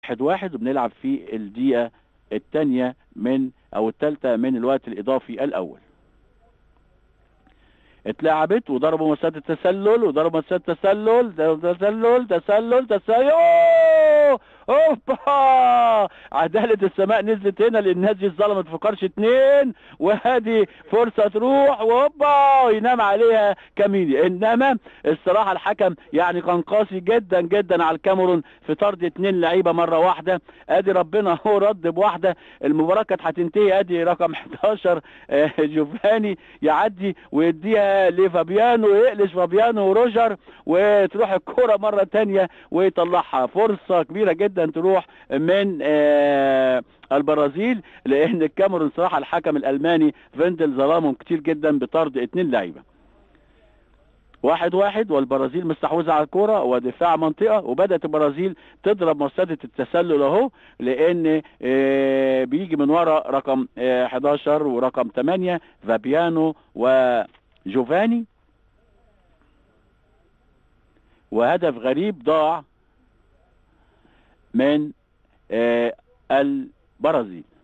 واحد واحد وبنلعب في الدقيقة الثانية من أو الثالثة من الوقت الإضافي الأول اتلعبت وضربوا مسات التسلل وضربوا مسات التسلل تسلل تسلل تسلل أوه! اوبا عدالة السماء نزلت هنا لان الناس دي اتظلمت في قرش اتنين وهذه فرصة تروح وهوبا ينام عليها كاميني انما الصراحة الحكم يعني كان قاسي جدا جدا على الكاميرون في طرد اتنين لعيبة مرة واحدة ادي ربنا هو رد بواحدة المباراة كانت هتنتهي ادي رقم 11 آه، جوفاني يعدي ويديها لفابيانو يقلش فابيانو وروجر وتروح الكرة مرة تانية ويطلعها فرصة كبيرة جدا تروح من آه، البرازيل لان الكاميرون صراحة الحكم الالماني فيندل ظلمهم كتير جدا بطرد اتنين لعيبة واحد واحد والبرازيل مستحوذة على الكرة ودفاع منطقة وبدأت البرازيل تضرب مصيدة التسلل اهو لان آه، بيجي من ورا رقم آه، 11 ورقم 8 فابيانو وجوفاني وهدف غريب ضاع من آه، البرازيل